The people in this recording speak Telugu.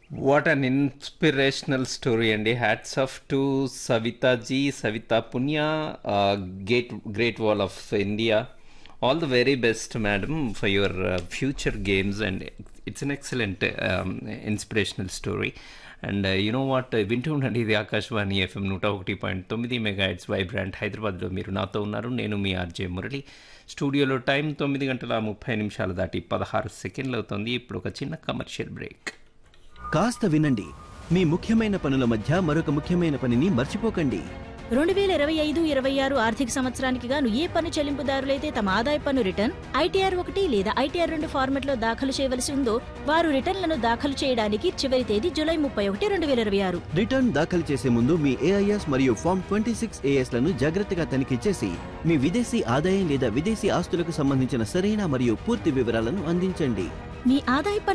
వాట్ అన్ ఇన్స్పిరేషనల్ స్టోరీ అండి hats off to Savita ji Savita Punia gate great wall of India all the very best madam for your future games and it's an excellent inspirational story and you know what వింటూ ఉండండి ఇది ఆకాశవాణి ఎఫ్ఎం నూట ఒకటి పాయింట్ తొమ్మిది మెగా హెడ్స్ వైబ్రాంట్ హైదరాబాద్లో మీరు నాతో ఉన్నారు నేను మీ ఆర్జే మురళి స్టూడియోలో టైం తొమ్మిది గంటల ముప్పై నిమిషాలు దాటి పదహారు సెకండ్లు అవుతుంది ఇప్పుడు ఒక చిన్న కమర్షియల్ బ్రేక్ కాస్త వినండి మీ ముఖ్యమైన పనుల మధ్య మరొక ముఖ్యమైన పనిని మర్చిపోకండి రెండు వేల ఇరవై ఐదు ఇరవై ఆరు ఆర్థిక సంవత్సరానికి గాను ఏ పన్ను చెల్లింపుదారులైతే తమ ఆదాయ పన్ను రిటర్న్ ఐటీఆర్ ఒకటి లేదా ఐటీఆర్ రెండు ఫార్మెట్లో దాఖలు చేయవలసి ఉందో వారు రిటర్న్లను దాఖలు చేయడానికి చివరి తేదీ జూలై ముప్పై ఒకటి రెండు వేల ఇరవై ఆరు రిటర్న్ దాఖలు చేసే ముందు మీ ఏఐఎస్ మరియు ఫామ్ ట్వంటీ సిక్స్ లను జాగ్రత్తగా తనిఖీ చేసి మీ విదేశీ ఆదాయం లేదా విదేశీ ఆస్తులకు సంబంధించిన సరైన మరియు పూర్తి వివరాలను అందించండి మీ ఆదాయ